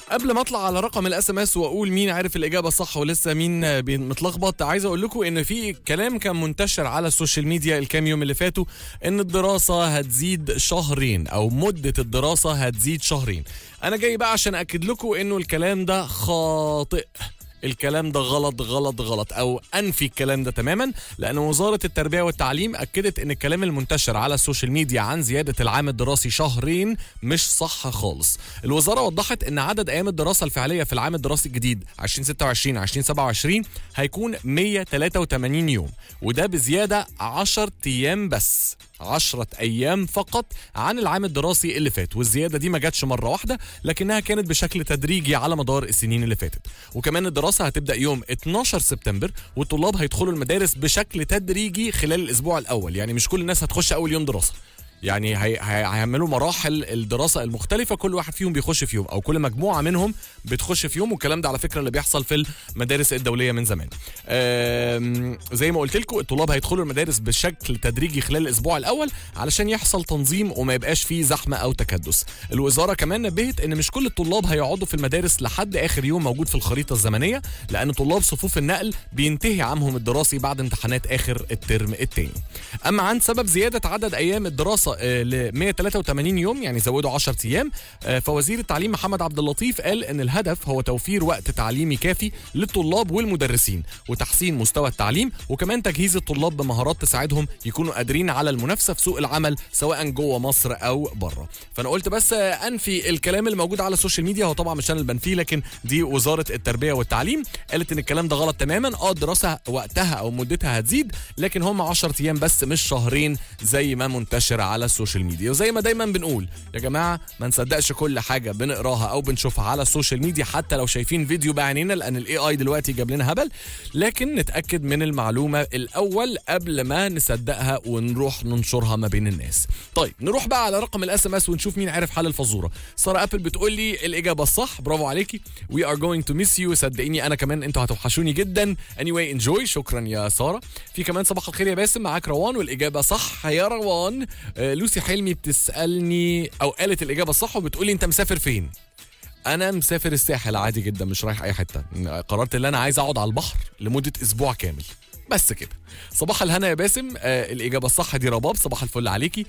قبل ما اطلع على رقم الاس ام اس واقول مين عارف الاجابه الصح ولسه مين بي- متلخبط عايز اقول لكم ان في كلام كان منتشر على السوشيال ميديا الكام يوم اللي فاتوا ان الدراسه هتزيد شهرين او مده الدراسه هتزيد شهرين انا جاي بقى عشان اكد لكم انه الكلام ده خاطئ الكلام ده غلط غلط غلط او انفي الكلام ده تماما لان وزاره التربيه والتعليم اكدت ان الكلام المنتشر على السوشيال ميديا عن زياده العام الدراسي شهرين مش صح خالص الوزاره وضحت ان عدد ايام الدراسه الفعليه في العام الدراسي الجديد 2026 2027 هيكون 183 يوم وده بزياده 10 ايام بس 10 ايام فقط عن العام الدراسي اللي فات والزياده دي ما جاتش مره واحده لكنها كانت بشكل تدريجي على مدار السنين اللي فاتت وكمان الدراسه هتبدا يوم 12 سبتمبر والطلاب هيدخلوا المدارس بشكل تدريجي خلال الاسبوع الاول يعني مش كل الناس هتخش اول يوم دراسه يعني هي- هي- هيعملوا مراحل الدراسه المختلفه كل واحد فيهم بيخش فيهم او كل مجموعه منهم بتخش فيهم والكلام ده على فكره اللي بيحصل في المدارس الدوليه من زمان آم، زي ما قلت لكم الطلاب هيدخلوا المدارس بشكل تدريجي خلال الاسبوع الاول علشان يحصل تنظيم وما يبقاش فيه زحمه او تكدس الوزاره كمان نبهت ان مش كل الطلاب هيقعدوا في المدارس لحد اخر يوم موجود في الخريطه الزمنيه لان طلاب صفوف النقل بينتهي عامهم الدراسي بعد امتحانات اخر الترم الثاني اما عن سبب زياده عدد ايام الدراسه آه، ل 183 يوم يعني زودوا 10 ايام آه، فوزير التعليم محمد عبد اللطيف قال ان الهدف هو توفير وقت تعليمي كافي للطلاب والمدرسين وتحسين مستوى التعليم وكمان تجهيز الطلاب بمهارات تساعدهم يكونوا قادرين على المنافسه في سوق العمل سواء جوه مصر او بره فانا قلت بس آه، انفي الكلام اللي موجود على السوشيال ميديا هو طبعا مش انا اللي بنفيه لكن دي وزاره التربيه والتعليم قالت ان الكلام ده غلط تماما اه الدراسه وقتها او مدتها هتزيد لكن هم 10 ايام بس مش شهرين زي ما منتشر على السوشيال ميديا وزي ما دايما بنقول يا جماعه ما نصدقش كل حاجه بنقراها او بنشوفها على السوشيال ميديا حتى لو شايفين فيديو بعينينا لان الاي اي دلوقتي جاب لنا هبل لكن نتاكد من المعلومه الاول قبل ما نصدقها ونروح ننشرها ما بين الناس طيب نروح بقى على رقم الاس ام اس ونشوف مين عارف حل الفزوره ساره ابل بتقول لي الاجابه الصح برافو عليكي وي ار جوينج تو ميس يو صدقيني انا كمان انتوا هتوحشوني جدا اني واي انجوي شكرا يا ساره في كمان صباح الخير يا باسم معاك روان والاجابه صح يا روان آه لوسي حلمي بتسالني او قالت الاجابه الصح وبتقولي انت مسافر فين انا مسافر الساحل عادي جدا مش رايح اي حته قررت ان انا عايز اقعد على البحر لمده اسبوع كامل بس كده صباح الهنا يا باسم آه الاجابه الصح دي رباب صباح الفل عليكي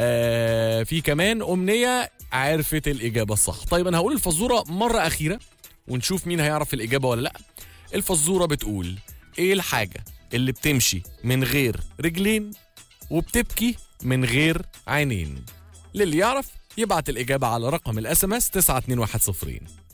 آه في كمان امنيه عرفت الاجابه الصح طيب انا هقول الفزوره مره اخيره ونشوف مين هيعرف الاجابه ولا لا الفزوره بتقول ايه الحاجه اللي بتمشي من غير رجلين وبتبكي من غير عينين للي يعرف يبعت الإجابة على رقم الاس ام اس 92110